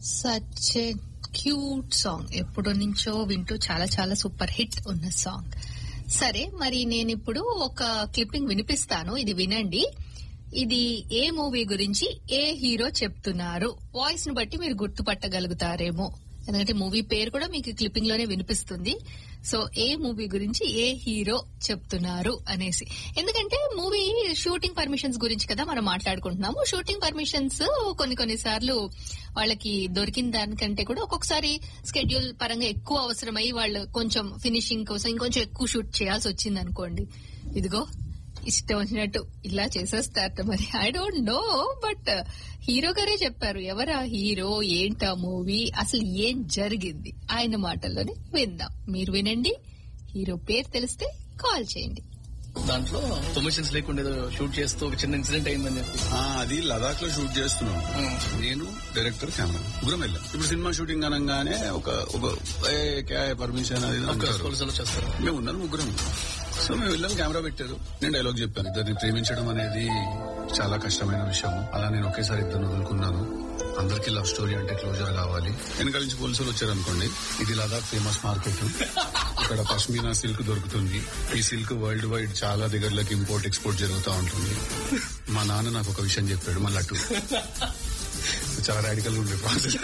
Such a cute song ఎప్పటి నుంచో వింటూ చాలా చాలా సూపర్ హిట్ ఉన్న సాంగ్ సరే మరి నేను ఇప్పుడు ఒక క్లిప్పింగ్ వినిపిస్తాను ఇది వినండి ఇది ఏ మూవీ గురించి ఏ హీరో చెప్తున్నారు వాయిస్ ను బట్టి మీరు గుర్తుపట్టగలుగుతారేమో ఎందుకంటే మూవీ పేరు కూడా మీకు క్లిప్పింగ్ లోనే వినిపిస్తుంది సో ఏ మూవీ గురించి ఏ హీరో చెప్తున్నారు అనేసి ఎందుకంటే మూవీ షూటింగ్ పర్మిషన్స్ గురించి కదా మనం మాట్లాడుకుంటున్నాము షూటింగ్ పర్మిషన్స్ కొన్ని కొన్ని సార్లు వాళ్ళకి దొరికిన దానికంటే కూడా ఒక్కొక్కసారి స్కెడ్యూల్ పరంగా ఎక్కువ అవసరమై వాళ్ళు కొంచెం ఫినిషింగ్ కోసం ఇంకొంచెం ఎక్కువ షూట్ చేయాల్సి వచ్చింది అనుకోండి ఇదిగో ఇష్టం వచ్చినట్టు ఇలా చేసేస్తారు మరి I don't know but hero గారే చెప్పారు ఎవరా హీరో ఏంటా మూవీ అసలు ఏం జరిగింది ఆయన మాటల్లోనే విందాం మీరు వినండి హీరో పేరు తెలిస్తే కాల్ చేయండి దాంట్లో పర్మిషన్స్ లేకుండా ఏదో షూట్ చేస్తూ ఒక చిన్న ఇన్సిడెంట్ అయిందని చెప్పి ఆ, అది లదాఖ్ లో షూట్ చేస్తున్నాం నేను డైరెక్టర్ కెమెరా ముగ్గురం వెళ్ళాం ఇప్పుడు సినిమా షూటింగ్ అనగానే ఒక ఒక ఏ, క్యా పర్మిషన్ అది ఇది అంటారు. పోలీసులు చేస్తారు మేము ఉన్నాం ముగ్గురం సో మేము వెళ్ళాం కెమెరా పెట్టారు నేను డైలాగ్ చెప్పాను ఇద్దరిని ప్రేమించడం అనేది చాలా కష్టమైన విషయం అలా నేను ఒకేసారి ఇద్దరు వదులుకున్నాను అందరికీ లవ్ స్టోరీ అంటే క్లోజర్ కావాలి వెనకాల నుంచి పోలీసులు వచ్చారు అనుకోండి ఇది లదాఖ్ ఫేమస్ మార్కెట్ ఇక్కడ పష్మీనా సిల్క్ దొరుకుతుంది ఈ సిల్క్ వరల్డ్ వైడ్ చాలా దగ్గరలోకి ఇంపోర్ట్ ఎక్స్పోర్ట్ జరుగుతూ ఉంటుంది మా నాన్న నాకు ఒక విషయం చెప్పాడు మళ్ళీ అటు చాలా రాడికల్ ఉండే ప్రాసెస్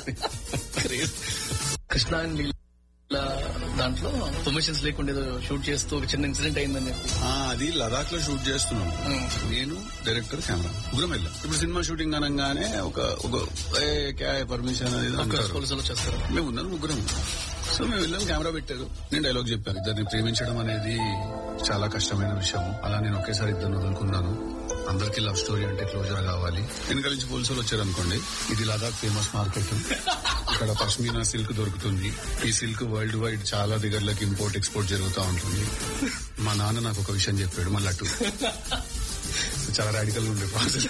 కృష్ణ అండ్ లీలా దాంట్లో పర్మిషన్స్ లేకుండా ఏదో షూట్ చేస్తూ ఒక చిన్న ఇన్సిడెంట్ అయిందని చెప్పి ఆ, అది లదాఖ్ లో షూట్ చేస్తున్నాం నేను డైరెక్టర్ కెమెరా ముగ్గురం వెళ్ళాం ఇప్పుడు సినిమా షూటింగ్ అనగానే ఒక ఒక ఏ, క్యా పర్మిషన్ అది ఇది అంటారు. పోలీసులు చేస్తారు మేము ఉన్నాం ముగ్గురం సో మేము వెళ్ళాం కెమెరా పెట్టారు నేను డైలాగ్ చెప్పాను ఇద్దరిని ప్రేమించడం అనేది చాలా కష్టమైన విషయం అలా నేను ఒకేసారి ఇద్దరు వదులుకున్నాను అందరికీ లవ్ స్టోరీ అంటే క్లోజర్ కావాలి వెనకాల నుంచి పోలీసులు వచ్చారు అనుకోండి ఇది లదాఖ్ ఫేమస్ మార్కెట్ ఇక్కడ పష్మీనా సిల్క్ దొరుకుతుంది ఈ సిల్క్ వరల్డ్ వైడ్ చాలా దగ్గరలోకి ఇంపోర్ట్ ఎక్స్పోర్ట్ జరుగుతూ ఉంటుంది మా నాన్న నాకు ఒక విషయం చెప్పాడు మళ్ళీ అటు చాలా రాడికల్ ఉండే ప్రాసెస్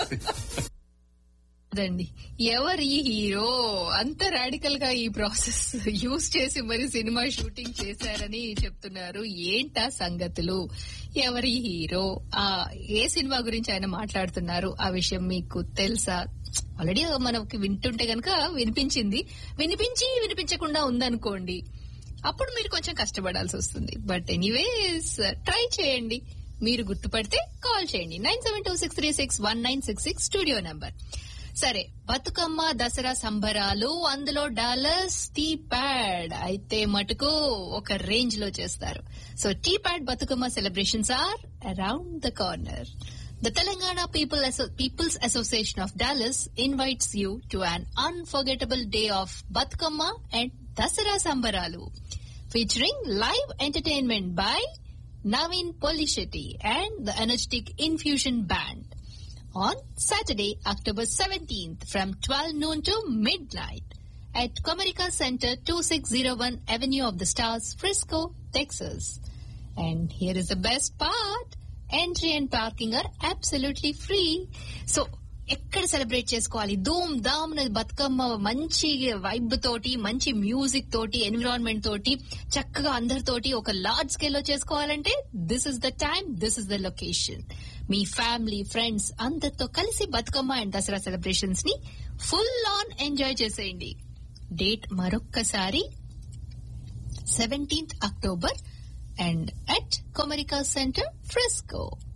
అదండి ఎవరు ఈ హీరో అంత రాడికల్ గా ఈ ప్రాసెస్ యూజ్ చేసి మరి సినిమా షూటింగ్ చేశారని చెప్తున్నారు ఏంటా సంగతులు ఎవరి హీరో ఆ ఏ సినిమా గురించి ఆయన మాట్లాడుతున్నారు ఆ విషయం మీకు తెలుసా ఆల్రెడీ మనకి వింటుంటే గనక వినిపించింది వినిపించి వినిపించకుండా ఉందనుకోండి అప్పుడు మీరు కొంచెం కష్టపడాల్సి వస్తుంది బట్ ఎనీవేస్ ట్రై చేయండి మీరు గుర్తుపడితే కాల్ చేయండి nine seven two six three six one nine six six studio number సరే బతుకమ్మ దసరా సంబరాలు అందులో డాలర్స్ టీ ప్యాడ్ అయితే మటుకు ఒక రేంజ్ లో చేస్తారు so T pad Bathukamma celebrations are around the corner The Telangana People Asso- People's Association of Dallas invites you to an unforgettable day of Batkama and Dasara Sambaralu, featuring live entertainment by Navin Polishetty and the energetic Infusion Band on Saturday, October 17th from 12 noon to midnight at Comerica Center 2601 Avenue of the Stars, Frisco, Texas. And here is the best part. Entry and parking are absolutely free so ఎక్కడ celebrate చేసుకోవాలి ధూమ్ ధామ్ అనేది బతుకమ్మ మంచి vibe తోటి మంచి music తోటి environment తోటి చక్కగా అందరితోటి ఒక లార్జ్ స్కేల్ లో చేసుకోవాలంటే this is the time this is the location మీ ఫ్యామిలీ ఫ్రెండ్స్ అందరితో కలిసి బతుకమ్మ అండ్ దసరా సెలబ్రేషన్స్ ని ఫుల్ ఆన్ ఎంజాయ్ చేసేయండి డేట్ మరొక్కసారి seventeenth October and at Comerica Center, Frisco.